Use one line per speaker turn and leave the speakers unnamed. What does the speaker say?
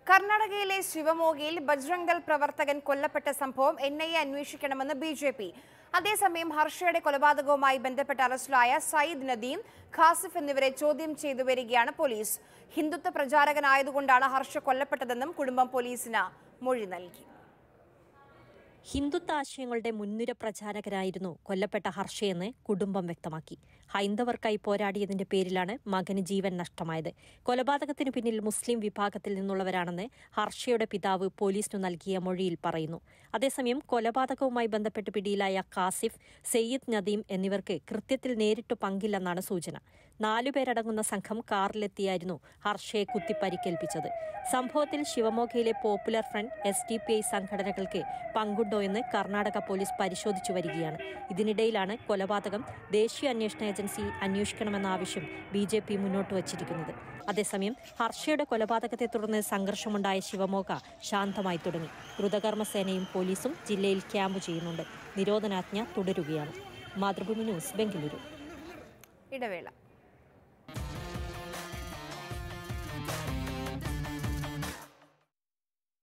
കർണാടകയിലെ ശിവമോഗയിൽ ബജ്രംഗ് ദൾ പ്രവർത്തകൻ കൊല്ലപ്പെട്ട സംഭവം എൻ ഐ എ അന്വേഷിക്കണമെന്ന് ബി ജെ പി അതേസമയം ഹർഷയുടെ കൊലപാതകവുമായി ബന്ധപ്പെട്ട് അറസ്റ്റിലായ സയ്യിദ് നദീം ഖാസിഫ് എന്നിവരെ ചോദ്യം ചെയ്തു വരികയാണ് പോലീസ് ഹിന്ദുത്വ പ്രചാരകനായതുകൊണ്ടാണ് ഹർഷ കൊല്ലപ്പെട്ടതെന്നും കുടുംബം പോലീസിന് മൊഴി നൽകി
ഹിന്ദുത്വ ആശയങ്ങളുടെ മുൻനിര പ്രചാരകരായിരുന്നു കൊല്ലപ്പെട്ട ഹർഷയെന്ന് കുടുംബം വ്യക്തമാക്കി ഹൈന്ദവർക്കായി പോരാടിയതിന്റെ പേരിലാണ് മകന് ജീവൻ നഷ്ടമായത് കൊലപാതകത്തിന് പിന്നിൽ മുസ്ലിം വിഭാഗത്തിൽ നിന്നുള്ളവരാണെന്ന് ഹർഷയുടെ പിതാവ് പോലീസിനു നൽകിയ മൊഴിയിൽ പറയുന്നു അതേസമയം കൊലപാതകവുമായി ബന്ധപ്പെട്ട് പിടിയിലായ കാസിഫ് സെയ്യിദ് നദീം എന്നിവർക്ക് കൃത്യത്തിൽ നേരിട്ട് പങ്കില്ലെന്നാണ് സൂചന നാലുപേരടങ്ങുന്ന സംഘം കാറിലെത്തിയായിരുന്നു ഹർഷയെ കുത്തിപ്പരിക്കേൽപ്പിച്ചത് സംഭവത്തിൽ ശിവമോഗയിലെ popular front S D P I സംഘടനകൾക്ക് പങ്കുണ്ടോ എന്ന് കർണാടക പോലീസ് പരിശോധിച്ചു വരികയാണ് ഇതിനിടയിലാണ് കൊലപാതകം ദേശീയ അന്വേഷണ ഏജൻസി അന്വേഷിക്കണമെന്ന ആവശ്യം ബി ജെ പി മുന്നോട്ട് വച്ചിരിക്കുന്നത് അതേസമയം ഹർഷയുടെ കൊലപാതകത്തെ തുടർന്ന് സംഘർഷമുണ്ടായ ശിവമോഗ ശാന്തമായി തുടങ്ങി ദ്രുതകർമ്മസേനയും പോലീസും ജില്ലയിൽ ക്യാമ്പ് ചെയ്യുന്നുണ്ട് നിരോധനാജ്ഞ തുടരുകയാണ് മാതൃഭൂമി ന്യൂസ് ബംഗളൂരു
ഇടവേള